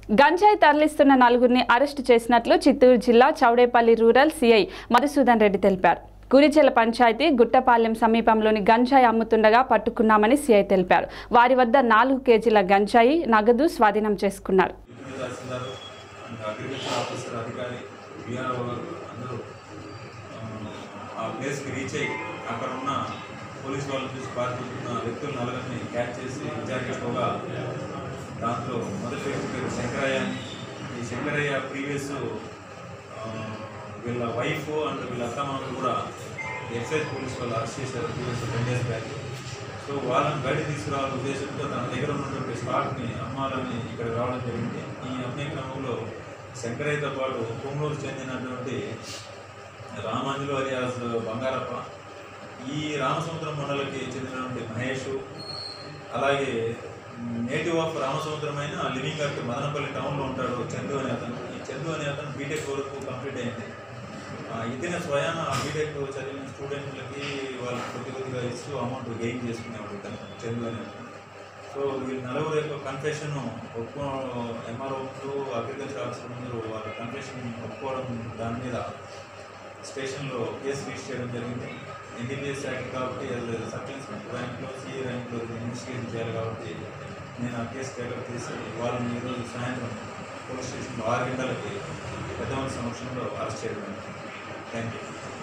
గంజాయి తరలిస్తున్న నలుగురిని అరెస్టు చేసినట్లు చిత్తూరు జిల్లా చౌడేపల్లి రూరల్ సిఐ మధుసూదన్ రెడ్డి తెలిపారు గురిచెల పంచాయతీ గుట్టపాలెం సమీపంలోని గంజాయి అమ్ముతుండగా పట్టుకున్నామని సిఐ తెలిపారు వారి వద్ద నాలుగు కేజీల గంజాయి నగదు స్వాధీనం చేసుకున్నారు deputy tahsildar and agriculture officer అధికారి బీఆర్ఓ గారు అందరూ ఆ, ఆ ప్లేస్కి రీచ్ అయ్యి అక్కడ ఉన్న పోలీస్ వాళ్ళు చూసి పారిపోతున్న వ్యక్తులు నలుగురిని క్యాచ్ చేసి విచారించుకోగా దాంట్లో మొదటి వ్యక్తి పేరు శంకరయ్య అని. ఈ శంకరయ్య ప్రీవియస్ వీళ్ళ వైఫ్ అండ్ వీళ్ళ అత్తమామలు కూడా ఎక్సైజ్ పోలీస్ వాళ్ళు అరెస్ట్ చేశారు previous ten days back so వాళ్ళని బయట తీసుకురావాలనే ఉద్దేశంతో తన దగ్గర ఉన్నటువంటి స్టాక్ని అమ్మాలని ఇక్కడ రావడం జరిగింది ఈ అమ్మే క్రమంలో శంకరయ్యతో పాటు కొమ్మూరు చెందినటువంటి రామాంజులు అలియాస్ బంగారప్ప ఈ రామసముద్రం మండలికి చెందినటువంటి మహేష్ అలాగే నేటివ్ ఆఫ్ రామసముద్రం అయిన లివింగ్ అట్ మదనపల్లి టౌన్లో ఉంటాడు చందు అనే అతను ఈ చందు అనే అతను బీటెక్ వరకు కంప్లీట్ అయింది ఆ, ఇతనే స్వయాన బీటెక్ చదివిన స్టూడెంట్లకి వాళ్ళు కొద్ది కొద్దిగా ఇస్తూ అమౌంట్ గెయిన్ చేసుకునేవాడు ఇతను చందు అనే అతను సో వీళ్ళ నలుగురు యొక్క కన్ఫెషన్ ఒప్పుకో ఎంఆర్ఓ ముందు అగ్రికల్చర్ ఆఫీసర్ ముందు వాళ్ళ కన్ఫెషన్ ఒప్పుకోవడం దాని మీద స్టేషన్లో కేసు రిజిస్టర్ చేయడం జరిగింది ఎన్డీపీఎస్ యాక్ట్ కాబట్టి సబ్ ఇన్స్పెక్టర్ ర్యాంక్లో సిఏ ర్యాంక్లో ఇన్వెస్టిగేషన్ చేయాలి కాబట్టి నేను ఆ కేసు టేకప్ చేసి వాళ్ళని ఈరోజు సాయంత్రం పోలీస్ స్టేషన్లో ఆరు గంటలకి పెద్దవాళ్ళ సమక్షంలో అరెస్ట్ చేయడం థ్యాంక్ యూ